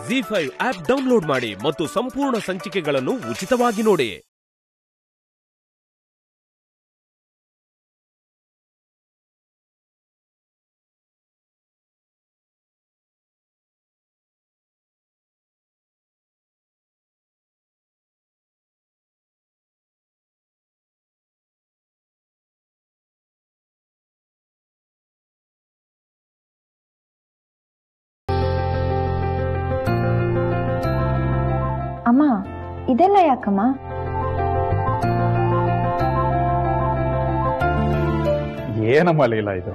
G five app download ಮಾಡಿ ಮತ್ತು ಸಂಪೂರ್ಣ ಸಂಚಿಕೆಗಳನ್ನು ಉಚಿತವಾಗಿ ನೋಡಿ ಅಮ್ಮ ಇದೆಲ್ಲ ಯಾಕಮ್ಮ ಏನಮ್ಮ ಲೀಲಾ ಇದು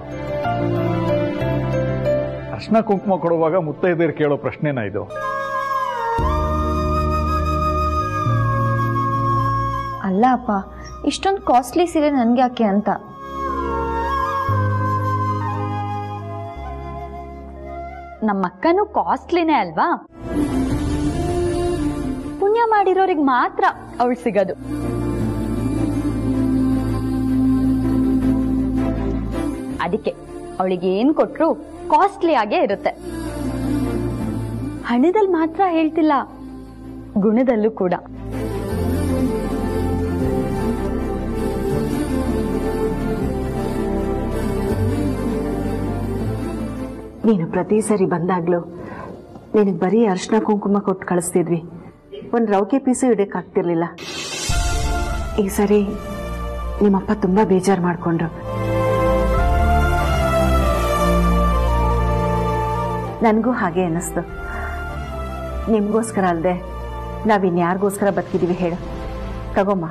ಅರ್ಶನ ಕುಂಕುಮ ಕೊಡುವಾಗ ಮುತ್ತೈದೆಯರು ಕೇಳೋ ಪ್ರಶ್ನೆನ ಇದು ಅಲ್ಲ ಅಪ್ಪ ಇಷ್ಟೊಂದು ಕಾಸ್ಟ್ಲಿ ಸೀರೆ ನನ್ಗೆ ಯಾಕೆ ಅಂತ ನಮ್ಮ ಅಕ್ಕನೂ ಕಾಸ್ಟ್ಲಿನೇ ಅಲ್ವಾ ಪುಣ್ಯ ಮಾಡಿರೋರಿಗೆ ಮಾತ್ರ ಅವಳು ಸಿಗೋದು ಅದಕ್ಕೆ ಅವಳಿಗೆ ಏನ್ ಕೊಟ್ರು ಕಾಸ್ಟ್ಲಿ ಆಗೇ ಇರುತ್ತೆ ಹಣದಲ್ಲಿ ಮಾತ್ರ ಹೇಳ್ತಿಲ್ಲ ಗುಣದಲ್ಲೂ ಕೂಡ ನೀನು ಪ್ರತಿ ಸರಿ ಬಂದಾಗ್ಲೂ ನಿನಗೆ ಬರೀ ಅರ್ಶಿನ ಕುಂಕುಮ ಕೊಟ್ಟು ಕಳಿಸ್ತಿದ್ವಿ ಒಂದು ರೌಕೆ ಪೀಸು ಇಡೋಕ್ಕಾಗ್ತಿರ್ಲಿಲ್ಲ ಈ ಸರಿ ನಿಮ್ಮಪ್ಪ ತುಂಬಾ ಬೇಜಾರು ಮಾಡ್ಕೊಂಡ್ರು ನನಗೂ ಹಾಗೆ ಅನ್ನಿಸ್ತು ನಿಮಗೋಸ್ಕರ ಅಲ್ಲದೆ ನಾವಿನ್ಯಾರಿಗೋಸ್ಕರ ಬದುಕಿದೀವಿ ಹೇಳು ತಗೊಮ್ಮ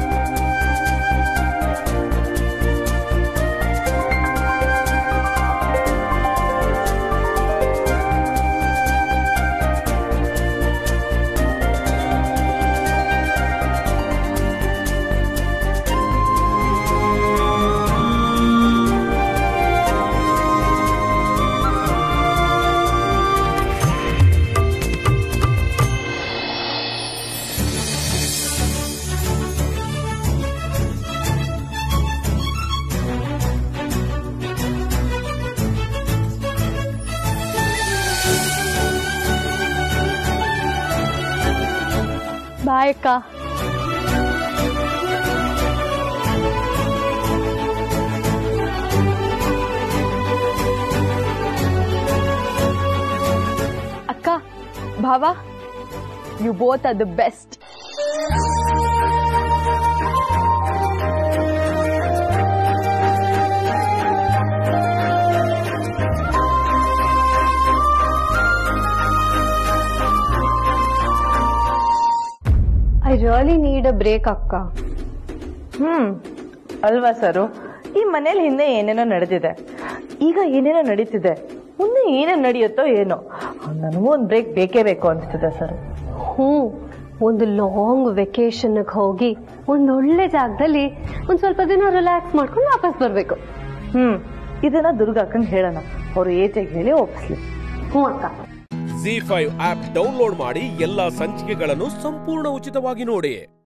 ಬಾಯ್ ಅಕ್ಕ ಅಕ್ಕ ಭಾವ you both are the best I really need a break ಅಕ್ಕ ಹ್ಮ್ ಅಲ್ವಾ ಸರು ಈ ಮನೇಲಿ ಹಿಂದೆ ಏನೇನೋ ನಡೆದಿದೆ ಈಗ ಏನೇನೋ ನಡೀತಿದೆ ಮುಂದೆ ಏನೇನು ನಡೆಯುತ್ತೋ ಏನೋ ನನಗೂ ಒಂದು ಬ್ರೇಕ್ ಬೇಕೇ ಬೇಕು ಅನಿಸ್ತಿದೆ ಸರ್ ಹ್ಞೂ ಒಂದು ಲಾಂಗ್ ವೆಕೇಶನ್ಗೆ ಹೋಗಿ ಒಂದು ಒಳ್ಳೆ ಜಾಗದಲ್ಲಿ ಒಂದು ಸ್ವಲ್ಪ ದಿನ ರಿಲ್ಯಾಕ್ಸ್ ಮಾಡ್ಕೊಂಡು ವಾಪಸ್ ಬರಬೇಕು ಹ್ಮ್ ಇದನ್ನ ದುರ್ಗಾಕ್ಕಂಗೆ ಹೇಳೋಣ ಅವ್ರು ಏಜೆಗೆ ಹೇಳಿ ಒಪ್ಪಿಸ್ಲಿ ಹ್ಞೂ ಅಕ್ಕ ಜಿ ಫೈವ್ ಆಪ್ ಡೌನ್ಲೋಡ್ ಮಾಡಿ ಎಲ್ಲಾ ಸಂಚಿಕೆಗಳನ್ನು ಸಂಪೂರ್ಣ ಉಚಿತವಾಗಿ ನೋಡಿ